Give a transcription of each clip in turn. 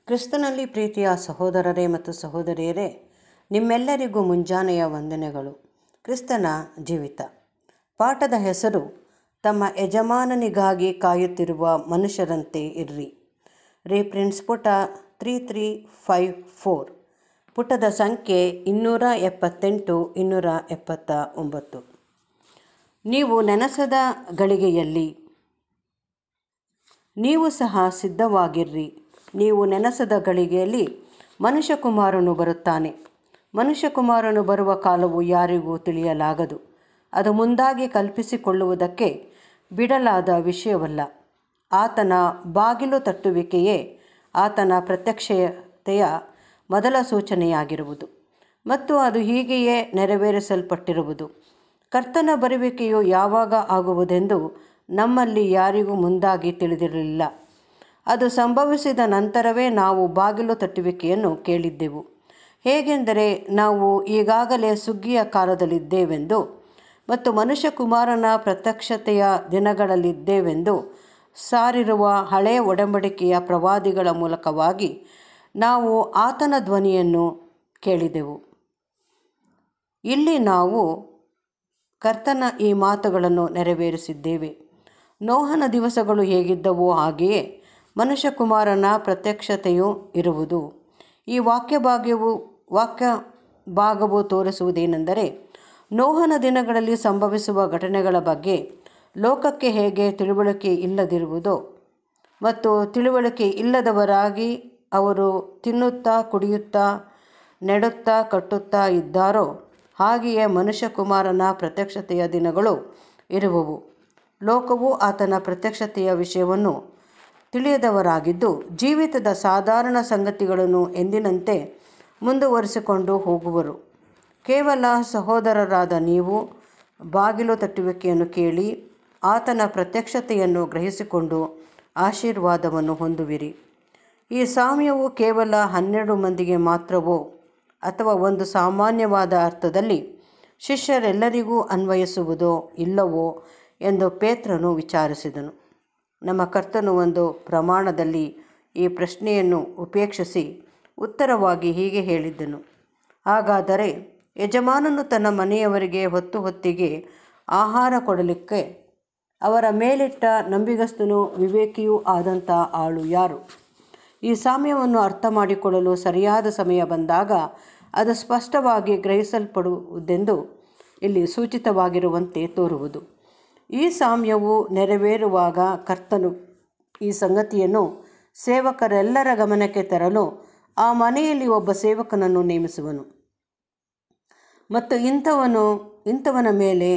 ಕ್ರಿಸ್ತನಲ್ಲಿ ಪ್ರೀತಿಯ ಸಹೋದರರೇ ಮತ್ತು ಸಹೋದರಿಯರೇ ನಿಮ್ಮೆಲ್ಲರಿಗೂ ಮುಂಜಾನೆಯ ವಂದನೆಗಳು ಕ್ರಿಸ್ತನ ಜೀವಿತ ಪಾಠದ ಹೆಸರು ತಮ್ಮ ಯಜಮಾನನಿಗಾಗಿ ಕಾಯುತ್ತಿರುವ ಮನುಷ್ಯರಂತೆ ಇರ್ರಿ ರೀಪ್ರಿನ್ಸ್ ಪುಟ ತ್ರೀ ತ್ರೀ ಫೈವ್ ಫೋರ್ ಪುಟದ ಸಂಖ್ಯೆ ಇನ್ನೂರ ಎಪ್ಪತ್ತೆಂಟು ಇನ್ನೂರ ಎಪ್ಪತ್ತ ಒಂಬತ್ತು ನೀವು ನೆನಸದ ಗಳಿಗೆಯಲ್ಲಿ ನೀವು ಸಹ ಸಿದ್ಧವಾಗಿರ್ರಿ ನೀವು ನೆನಸದ ಗಳಿಗೆಯಲ್ಲಿ ಮನುಷ್ಯಕುಮಾರನು ಬರುತ್ತಾನೆ ಮನುಷ್ಯಕುಮಾರನು ಬರುವ ಕಾಲವು ಯಾರಿಗೂ ತಿಳಿಯಲಾಗದು ಅದು ಮುಂದಾಗಿ ಕಲ್ಪಿಸಿಕೊಳ್ಳುವುದಕ್ಕೆ ಬಿಡಲಾದ ವಿಷಯವಲ್ಲ ಆತನ ಬಾಗಿಲು ತಟ್ಟುವಿಕೆಯೇ ಆತನ ಪ್ರತ್ಯಕ್ಷತೆಯ ಮೊದಲ ಸೂಚನೆಯಾಗಿರುವುದು ಮತ್ತು ಅದು ಹೀಗೆಯೇ ನೆರವೇರಿಸಲ್ಪಟ್ಟಿರುವುದು ಕರ್ತನ ಬರುವಿಕೆಯು ಯಾವಾಗ ಆಗುವುದೆಂದು ನಮ್ಮಲ್ಲಿ ಯಾರಿಗೂ ಮುಂದಾಗಿ ತಿಳಿದಿರಲಿಲ್ಲ ಅದು ಸಂಭವಿಸಿದ ನಂತರವೇ ನಾವು ಬಾಗಿಲು ತಟ್ಟುವಿಕೆಯನ್ನು ಕೇಳಿದ್ದೆವು ಹೇಗೆಂದರೆ ನಾವು ಈಗಾಗಲೇ ಸುಗ್ಗಿಯ ಕಾಲದಲ್ಲಿದ್ದೇವೆಂದು ಮತ್ತು ಮನುಷ್ಯಕುಮಾರನ ಪ್ರತ್ಯಕ್ಷತೆಯ ದಿನಗಳಲ್ಲಿದ್ದೇವೆಂದು ಸಾರಿರುವ ಹಳೆಯ ಒಡಂಬಡಿಕೆಯ ಪ್ರವಾದಿಗಳ ಮೂಲಕವಾಗಿ ನಾವು ಆತನ ಧ್ವನಿಯನ್ನು ಕೇಳಿದೆವು ಇಲ್ಲಿ ನಾವು ಕರ್ತನ ಈ ಮಾತುಗಳನ್ನು ನೆರವೇರಿಸಿದ್ದೇವೆ ನೋಹನ ದಿವಸಗಳು ಹೇಗಿದ್ದವೋ ಹಾಗೆಯೇ ಮನುಷ್ಯಕುಮಾರನ ಪ್ರತ್ಯಕ್ಷತೆಯೂ ಇರುವುದು ಈ ವಾಕ್ಯ ಭಾಗ್ಯವು ವಾಕ್ಯ ಭಾಗವು ತೋರಿಸುವುದೇನೆಂದರೆ ನೋಹನ ದಿನಗಳಲ್ಲಿ ಸಂಭವಿಸುವ ಘಟನೆಗಳ ಬಗ್ಗೆ ಲೋಕಕ್ಕೆ ಹೇಗೆ ತಿಳುವಳಿಕೆ ಇಲ್ಲದಿರುವುದೋ ಮತ್ತು ತಿಳುವಳಿಕೆ ಇಲ್ಲದವರಾಗಿ ಅವರು ತಿನ್ನುತ್ತಾ ಕುಡಿಯುತ್ತಾ ನೆಡುತ್ತಾ ಕಟ್ಟುತ್ತಾ ಇದ್ದಾರೋ ಹಾಗೆಯೇ ಮನುಷ್ಯಕುಮಾರನ ಪ್ರತ್ಯಕ್ಷತೆಯ ದಿನಗಳು ಇರುವವು ಲೋಕವು ಆತನ ಪ್ರತ್ಯಕ್ಷತೆಯ ವಿಷಯವನ್ನು ತಿಳಿಯದವರಾಗಿದ್ದು ಜೀವಿತದ ಸಾಧಾರಣ ಸಂಗತಿಗಳನ್ನು ಎಂದಿನಂತೆ ಮುಂದುವರಿಸಿಕೊಂಡು ಹೋಗುವರು ಕೇವಲ ಸಹೋದರರಾದ ನೀವು ಬಾಗಿಲು ತಟ್ಟುವಿಕೆಯನ್ನು ಕೇಳಿ ಆತನ ಪ್ರತ್ಯಕ್ಷತೆಯನ್ನು ಗ್ರಹಿಸಿಕೊಂಡು ಆಶೀರ್ವಾದವನ್ನು ಹೊಂದುವಿರಿ ಈ ಸಾಮ್ಯವು ಕೇವಲ ಹನ್ನೆರಡು ಮಂದಿಗೆ ಮಾತ್ರವೋ ಅಥವಾ ಒಂದು ಸಾಮಾನ್ಯವಾದ ಅರ್ಥದಲ್ಲಿ ಶಿಷ್ಯರೆಲ್ಲರಿಗೂ ಅನ್ವಯಿಸುವುದೋ ಇಲ್ಲವೋ ಎಂದು ಪೇತ್ರನು ವಿಚಾರಿಸಿದನು ನಮ್ಮ ಕರ್ತನು ಒಂದು ಪ್ರಮಾಣದಲ್ಲಿ ಈ ಪ್ರಶ್ನೆಯನ್ನು ಉಪೇಕ್ಷಿಸಿ ಉತ್ತರವಾಗಿ ಹೀಗೆ ಹೇಳಿದ್ದನು ಹಾಗಾದರೆ ಯಜಮಾನನು ತನ್ನ ಮನೆಯವರಿಗೆ ಹೊತ್ತು ಹೊತ್ತಿಗೆ ಆಹಾರ ಕೊಡಲಿಕ್ಕೆ ಅವರ ಮೇಲಿಟ್ಟ ನಂಬಿಗಸ್ತನೂ ವಿವೇಕಿಯೂ ಆದಂಥ ಆಳು ಯಾರು ಈ ಸಾಮ್ಯವನ್ನು ಅರ್ಥ ಮಾಡಿಕೊಳ್ಳಲು ಸರಿಯಾದ ಸಮಯ ಬಂದಾಗ ಅದು ಸ್ಪಷ್ಟವಾಗಿ ಗ್ರಹಿಸಲ್ಪಡುವುದೆಂದು ಇಲ್ಲಿ ಸೂಚಿತವಾಗಿರುವಂತೆ ತೋರುವುದು ಈ ಸಾಮ್ಯವು ನೆರವೇರುವಾಗ ಕರ್ತನು ಈ ಸಂಗತಿಯನ್ನು ಸೇವಕರೆಲ್ಲರ ಗಮನಕ್ಕೆ ತರಲು ಆ ಮನೆಯಲ್ಲಿ ಒಬ್ಬ ಸೇವಕನನ್ನು ನೇಮಿಸುವನು ಮತ್ತು ಇಂಥವನು ಇಂಥವನ ಮೇಲೆ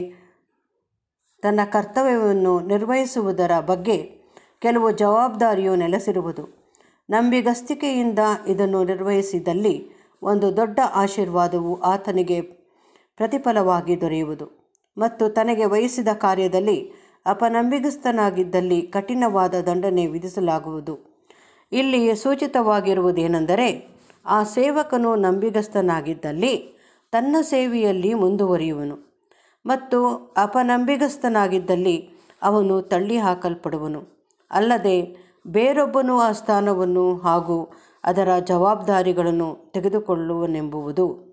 ತನ್ನ ಕರ್ತವ್ಯವನ್ನು ನಿರ್ವಹಿಸುವುದರ ಬಗ್ಗೆ ಕೆಲವು ಜವಾಬ್ದಾರಿಯು ನೆಲೆಸಿರುವುದು ನಂಬಿಗಸ್ತಿಕೆಯಿಂದ ಇದನ್ನು ನಿರ್ವಹಿಸಿದಲ್ಲಿ ಒಂದು ದೊಡ್ಡ ಆಶೀರ್ವಾದವು ಆತನಿಗೆ ಪ್ರತಿಫಲವಾಗಿ ದೊರೆಯುವುದು ಮತ್ತು ತನಗೆ ವಹಿಸಿದ ಕಾರ್ಯದಲ್ಲಿ ಅಪನಂಬಿಗಸ್ತನಾಗಿದ್ದಲ್ಲಿ ಕಠಿಣವಾದ ದಂಡನೆ ವಿಧಿಸಲಾಗುವುದು ಇಲ್ಲಿ ಸೂಚಿತವಾಗಿರುವುದೇನೆಂದರೆ ಆ ಸೇವಕನು ನಂಬಿಗಸ್ತನಾಗಿದ್ದಲ್ಲಿ ತನ್ನ ಸೇವೆಯಲ್ಲಿ ಮುಂದುವರಿಯುವನು ಮತ್ತು ಅಪನಂಬಿಗಸ್ತನಾಗಿದ್ದಲ್ಲಿ ಅವನು ತಳ್ಳಿ ಹಾಕಲ್ಪಡುವನು ಅಲ್ಲದೆ ಬೇರೊಬ್ಬನು ಆ ಸ್ಥಾನವನ್ನು ಹಾಗೂ ಅದರ ಜವಾಬ್ದಾರಿಗಳನ್ನು ತೆಗೆದುಕೊಳ್ಳುವನೆಂಬುವುದು